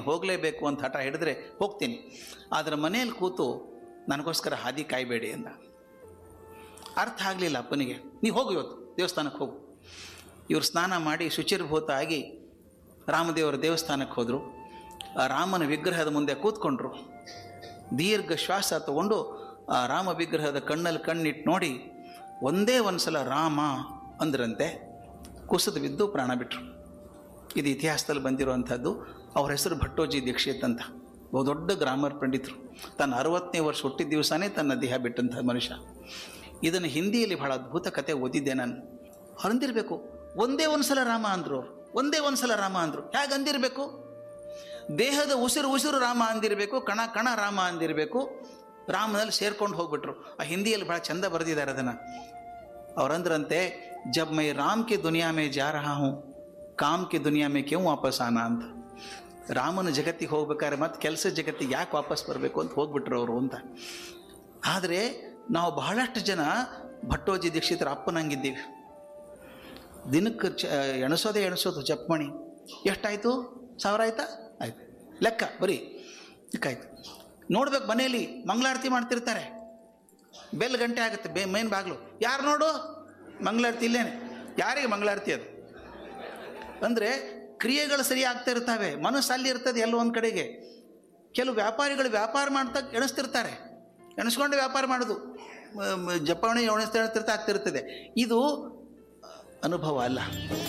ಹೋಗಲೇಬೇಕು ಅಂತ ಹಠ ಹಿಡಿದ್ರೆ ಹೋಗ್ತೀನಿ ಆದರೆ ಮನೇಲಿ ಕೂತು ನನಗೋಸ್ಕರ ಹಾದಿ ಕಾಯಬೇಡಿ ಅಂದ ಅರ್ಥ ಆಗಲಿಲ್ಲ ಅಪ್ಪನಿಗೆ ನೀ ಹೋಗು ಇವತ್ತು ದೇವಸ್ಥಾನಕ್ಕೆ ಹೋಗು ಇವರು ಸ್ನಾನ ಮಾಡಿ ಶುಚಿರ್ಭೂತ ಆಗಿ ರಾಮದೇವರ ದೇವಸ್ಥಾನಕ್ಕೆ ಹೋದರು ಆ ರಾಮನ ವಿಗ್ರಹದ ಮುಂದೆ ಕೂತ್ಕೊಂಡ್ರು ದೀರ್ಘ ಶ್ವಾಸ ತಗೊಂಡು ಆ ರಾಮ ವಿಗ್ರಹದ ಕಣ್ಣಲ್ಲಿ ಕಣ್ಣಿಟ್ಟು ನೋಡಿ ಒಂದೇ ಒಂದು ಸಲ ರಾಮ ಅಂದ್ರಂತೆ ಕುಸಿದು ಬಿದ್ದು ಪ್ರಾಣ ಬಿಟ್ಟರು ಇದು ಇತಿಹಾಸದಲ್ಲಿ ಬಂದಿರುವಂಥದ್ದು ಅವ್ರ ಹೆಸರು ಭಟ್ಟೋಜಿ ದೀಕ್ಷಿತ್ ಅಂತ ಬಹುದೊಡ್ಡ ಗ್ರಾಮರ್ ಪಂಡಿತರು ತನ್ನ ಅರವತ್ತನೇ ವರ್ಷ ಹುಟ್ಟಿದ ದಿವಸನೇ ತನ್ನ ದೇಹ ಬಿಟ್ಟಂಥ ಮನುಷ್ಯ ಇದನ್ನು ಹಿಂದಿಯಲ್ಲಿ ಬಹಳ ಅದ್ಭುತ ಕತೆ ಓದಿದ್ದೆ ನಾನು ಅಂದಿರಬೇಕು ಒಂದೇ ಒಂದು ಸಲ ರಾಮ ಅಂದರು ಅವ್ರು ಒಂದೇ ಒಂದು ಸಲ ರಾಮ ಅಂದರು ಹೇಗೆ ಅಂದಿರಬೇಕು ದೇಹದ ಉಸಿರು ಉಸಿರು ರಾಮ ಅಂದಿರಬೇಕು ಕಣ ಕಣ ರಾಮ ಅಂದಿರಬೇಕು ರಾಮನಲ್ಲಿ ಸೇರ್ಕೊಂಡು ಹೋಗ್ಬಿಟ್ರು ಆ ಹಿಂದಿಯಲ್ಲಿ ಭಾಳ ಚಂದ ಬರೆದಿದ್ದಾರೆ ಅದನ್ನು ಅವರಂದ್ರಂತೆ ಜಬ್ ಮೈ ರಾಮ್ ಕೆ ದುನಿಯಾ ಮೇ ಜಾ ರಹಾ ಹೂँ ಕಾಮ್ ಕೆ ದುನಿಯಾ ಮೇ ಕ್ಯೂ ವಾಪಸ್ ಆನ ಅಂತ ರಾಮನ ಜಗತ್ತಿಗೆ ಹೋಗ್ಬೇಕಾದ್ರೆ ಮತ್ತೆ ಕೆಲಸ ಜಗತ್ತಿಗೆ ಯಾಕೆ ವಾಪಸ್ ಬರಬೇಕು ಅಂತ ಹೋಗ್ಬಿಟ್ರು ಅವರು ಅಂತ ಆದರೆ ನಾವು ಬಹಳಷ್ಟು ಜನ ಭಟ್ಟೋಜಿ ದೀಕ್ಷಿತರ ಅಪ್ಪನಂಗಿದ್ದೀವಿ ದಿನಕ್ಕೆ ಚ ಎಣಸೋದೇ ಎಣಸೋದು ಜಪ್ಮಣಿ ಎಷ್ಟಾಯಿತು ಸಾವಿರ ಆಯ್ತಾ ಆಯ್ತು ಲೆಕ್ಕ ಬರೀ ಲೆಕ್ಕಾಯ್ತು ನೋಡ್ಬೇಕು ಮನೆಯಲ್ಲಿ ಮಂಗಳಾರತಿ ಮಾಡ್ತಿರ್ತಾರೆ ಬೆಲ್ ಗಂಟೆ ಆಗುತ್ತೆ ಬೇ ಮೇನ್ ಬಾಗಿಲು ಯಾರು ನೋಡು ಮಂಗಳಾರತಿ ಇಲ್ಲೇನೆ ಯಾರಿಗೆ ಮಂಗಳಾರತಿ ಅದು ಅಂದರೆ ಕ್ರಿಯೆಗಳು ಸರಿ ಆಗ್ತಾ ಇರ್ತವೆ ಮನಸ್ಸು ಅಲ್ಲಿ ಇರ್ತದೆ ಎಲ್ಲೋ ಒಂದು ಕಡೆಗೆ ಕೆಲವು ವ್ಯಾಪಾರಿಗಳು ವ್ಯಾಪಾರ ಮಾಡ್ತಾ ಎಣಿಸ್ತಿರ್ತಾರೆ ಎಣಿಸ್ಕೊಂಡು ವ್ಯಾಪಾರ ಮಾಡೋದು ಮ- ಮ- ಜಪಾವಣೆ ಎಣಿಸ್ತಾ ಎಣಿಸ್ತಿರ್ತಾ ಆಗ್ತಿರ್ತದೆ ಇದು ಅನುಭವ ಅಲ್ಲ